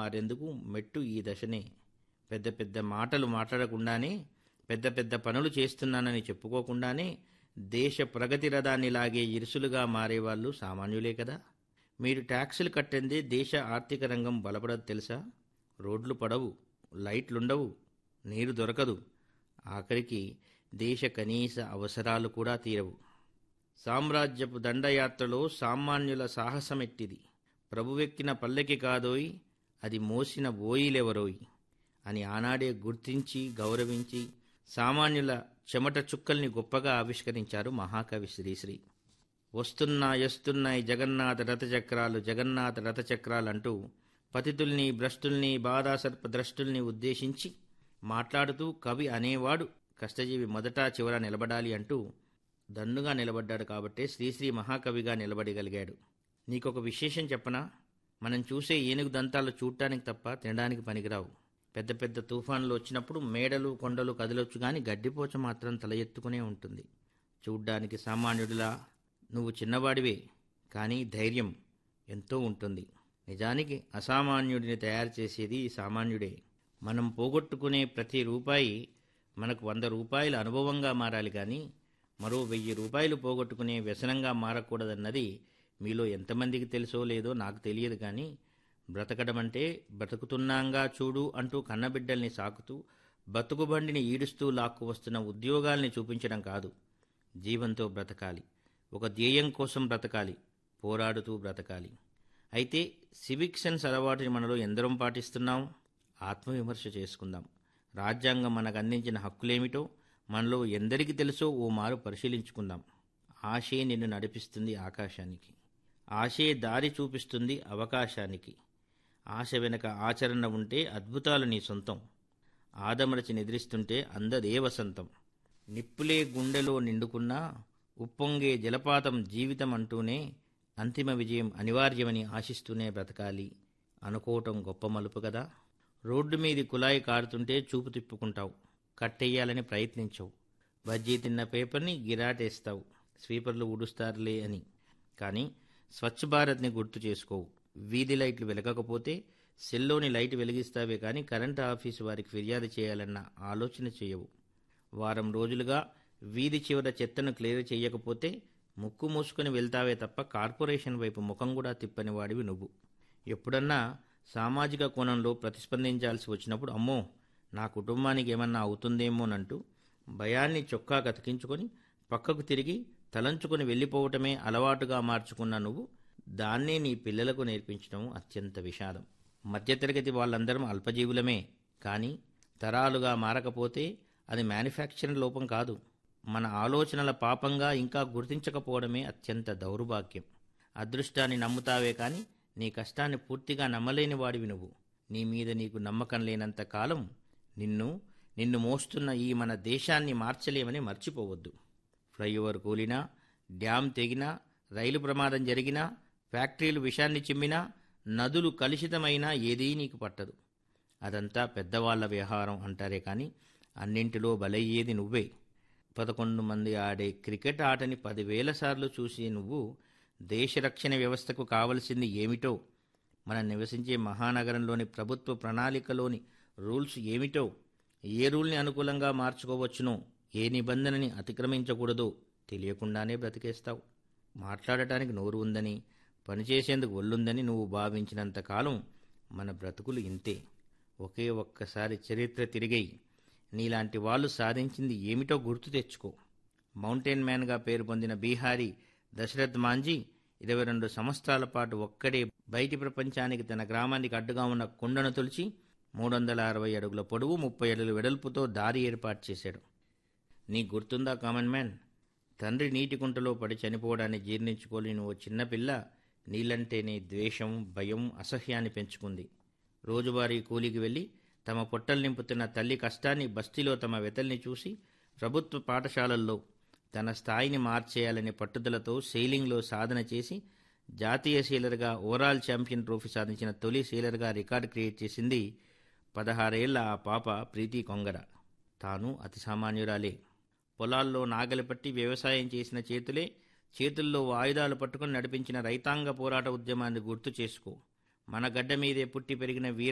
మారేందుకు మెట్టు ఈ దశనే పెద్ద పెద్ద మాటలు మాట్లాడకుండానే పెద్ద పెద్ద పనులు చేస్తున్నానని చెప్పుకోకుండానే దేశ ప్రగతి రథాన్ని లాగే ఇరుసులుగా మారేవాళ్ళు సామాన్యులే కదా మీరు ట్యాక్సులు కట్టందే దేశ ఆర్థిక రంగం బలపడదు తెలుసా రోడ్లు పడవు లైట్లుండవు నీరు దొరకదు ఆఖరికి దేశ కనీస అవసరాలు కూడా తీరవు సామ్రాజ్యపు దండయాత్రలో సామాన్యుల సాహసమెట్టిది ప్రభువెక్కిన పల్లెకి కాదోయ్ అది మోసిన బోయిలెవరోయ్ అని ఆనాడే గుర్తించి గౌరవించి సామాన్యుల చెమట చుక్కల్ని గొప్పగా ఆవిష్కరించారు మహాకవి శ్రీశ్రీ వస్తున్నాయొస్తున్నాయి జగన్నాథ రథచక్రాలు జగన్నాథ రథచక్రాలంటూ పతితుల్ని భ్రష్టుల్ని బాధాసర్ప ద్రష్టుల్ని ఉద్దేశించి మాట్లాడుతూ కవి అనేవాడు కష్టజీవి మొదట చివర నిలబడాలి అంటూ దన్నుగా నిలబడ్డాడు కాబట్టే శ్రీశ్రీ మహాకవిగా నిలబడగలిగాడు నీకొక విశేషం చెప్పనా మనం చూసే ఏనుగు దంతాలు చూడటానికి తప్ప తినడానికి పనికిరావు పెద్ద పెద్ద తుఫాన్లు వచ్చినప్పుడు మేడలు కొండలు కదలొచ్చు కానీ గడ్డిపోచ మాత్రం తల ఎత్తుకునే ఉంటుంది చూడ్డానికి సామాన్యుడిలా నువ్వు చిన్నవాడివే కానీ ధైర్యం ఎంతో ఉంటుంది నిజానికి అసామాన్యుడిని తయారు చేసేది ఈ సామాన్యుడే మనం పోగొట్టుకునే ప్రతి రూపాయి మనకు వంద రూపాయల అనుభవంగా మారాలి కానీ మరో వెయ్యి రూపాయలు పోగొట్టుకునే వ్యసనంగా మారకూడదన్నది మీలో ఎంతమందికి తెలుసో లేదో నాకు తెలియదు కానీ బ్రతకడం అంటే బ్రతుకుతున్నాంగా చూడు అంటూ కన్నబిడ్డల్ని సాకుతూ బతుకుబండిని ఈడుస్తూ లాక్కు వస్తున్న ఉద్యోగాల్ని చూపించడం కాదు జీవంతో బ్రతకాలి ఒక ధ్యేయం కోసం బ్రతకాలి పోరాడుతూ బ్రతకాలి అయితే సివిక్ సెన్స్ అలవాటుని మనలో ఎందరం పాటిస్తున్నాం ఆత్మవిమర్శ చేసుకుందాం రాజ్యాంగం మనకు అందించిన హక్కులేమిటో మనలో ఎందరికి తెలుసో ఓ మారు పరిశీలించుకుందాం ఆశే నిన్ను నడిపిస్తుంది ఆకాశానికి ఆశే దారి చూపిస్తుంది అవకాశానికి ఆశ వెనక ఆచరణ ఉంటే అద్భుతాలు నీ సొంతం ఆదమరచి నిద్రిస్తుంటే అందదే వసంతం నిప్పులే గుండెలో నిండుకున్నా ఉప్పొంగే జలపాతం జీవితం అంటూనే అంతిమ విజయం అనివార్యమని ఆశిస్తూనే బ్రతకాలి అనుకోవటం గొప్ప మలుపు కదా రోడ్డు మీది కుళాయి కారుతుంటే చూపు తిప్పుకుంటావు కట్టెయ్యాలని ప్రయత్నించవు బజ్జీ తిన్న పేపర్ని గిరాటేస్తావు స్వీపర్లు ఉడుస్తారులే అని కానీ స్వచ్ఛ భారత్ని గుర్తు చేసుకోవు వీధి లైట్లు వెలగకపోతే సెల్లోని లైట్ వెలిగిస్తావే కానీ కరెంటు ఆఫీసు వారికి ఫిర్యాదు చేయాలన్న ఆలోచన చేయవు వారం రోజులుగా వీధి చివర చెత్తను క్లియర్ చేయకపోతే ముక్కు మూసుకొని వెళ్తావే తప్ప కార్పొరేషన్ వైపు ముఖం కూడా తిప్పని వాడివి నువ్వు ఎప్పుడన్నా సామాజిక కోణంలో ప్రతిస్పందించాల్సి వచ్చినప్పుడు అమ్మో నా కుటుంబానికి ఏమన్నా అవుతుందేమోనంటూ భయాన్ని చొక్కా కతికించుకొని పక్కకు తిరిగి తలంచుకొని వెళ్ళిపోవటమే అలవాటుగా మార్చుకున్న నువ్వు దాన్నే నీ పిల్లలకు నేర్పించడం అత్యంత విషాదం మధ్యతరగతి వాళ్ళందరం అల్పజీవులమే కానీ తరాలుగా మారకపోతే అది మ్యానుఫ్యాక్చరింగ్ లోపం కాదు మన ఆలోచనల పాపంగా ఇంకా గుర్తించకపోవడమే అత్యంత దౌర్భాగ్యం అదృష్టాన్ని నమ్ముతావే కానీ నీ కష్టాన్ని పూర్తిగా నమ్మలేని వాడివి నువ్వు నీ మీద నీకు నమ్మకం లేనంత కాలం నిన్ను నిన్ను మోస్తున్న ఈ మన దేశాన్ని మార్చలేమని మర్చిపోవద్దు ఫ్లైఓవర్ కూలినా డ్యామ్ తెగినా రైలు ప్రమాదం జరిగినా ఫ్యాక్టరీలు విషాన్ని చిమ్మినా నదులు కలుషితమైనా ఏదీ నీకు పట్టదు అదంతా పెద్దవాళ్ల వ్యవహారం అంటారే కానీ అన్నింటిలో బలయ్యేది నువ్వే పదకొండు మంది ఆడే క్రికెట్ ఆటని పదివేల సార్లు చూసి నువ్వు దేశ రక్షణ వ్యవస్థకు కావలసింది ఏమిటో మనం నివసించే మహానగరంలోని ప్రభుత్వ ప్రణాళికలోని రూల్స్ ఏమిటో ఏ రూల్ని అనుకూలంగా మార్చుకోవచ్చునో ఏ నిబంధనని అతిక్రమించకూడదో తెలియకుండానే బ్రతికేస్తావు మాట్లాడటానికి నోరు ఉందని పనిచేసేందుకు ఒళ్ళుందని నువ్వు భావించినంత కాలం మన బ్రతుకులు ఇంతే ఒకే ఒక్కసారి చరిత్ర తిరిగేయి నీలాంటి వాళ్ళు సాధించింది ఏమిటో గుర్తు తెచ్చుకో మౌంటైన్ మ్యాన్గా పేరు పొందిన బీహారీ దశరథ్ మాంజీ ఇరవై రెండు సంవత్సరాల పాటు ఒక్కడే బయటి ప్రపంచానికి తన గ్రామానికి అడ్డుగా ఉన్న కుండను తొలిచి మూడు వందల అరవై అడుగుల పొడవు ముప్పై అడుగుల వెడల్పుతో దారి ఏర్పాటు చేశాడు నీ గుర్తుందా కామన్ మ్యాన్ తండ్రి నీటి కుంటలో పడి చనిపోవడాన్ని జీర్ణించుకోలేని ఓ చిన్నపిల్ల నీళ్ళంటేనే ద్వేషం భయం అసహ్యాన్ని పెంచుకుంది రోజువారీ కూలికి వెళ్ళి తమ పొట్టలు నింపుతున్న తల్లి కష్టాన్ని బస్తీలో తమ వెతల్ని చూసి ప్రభుత్వ పాఠశాలల్లో తన స్థాయిని మార్చేయాలనే పట్టుదలతో సెయిలింగ్లో సాధన చేసి జాతీయ సీలర్గా ఓవరాల్ ఛాంపియన్ ట్రోఫీ సాధించిన తొలి సీలర్గా రికార్డు క్రియేట్ చేసింది పదహారేళ్ల ఆ పాప ప్రీతి కొంగర తాను అతి సామాన్యురాలే పొలాల్లో నాగలి పట్టి వ్యవసాయం చేసిన చేతులే చేతుల్లో ఆయుధాలు పట్టుకుని నడిపించిన రైతాంగ పోరాట ఉద్యమాన్ని గుర్తు చేసుకో మన గడ్డ మీదే పుట్టి పెరిగిన వీర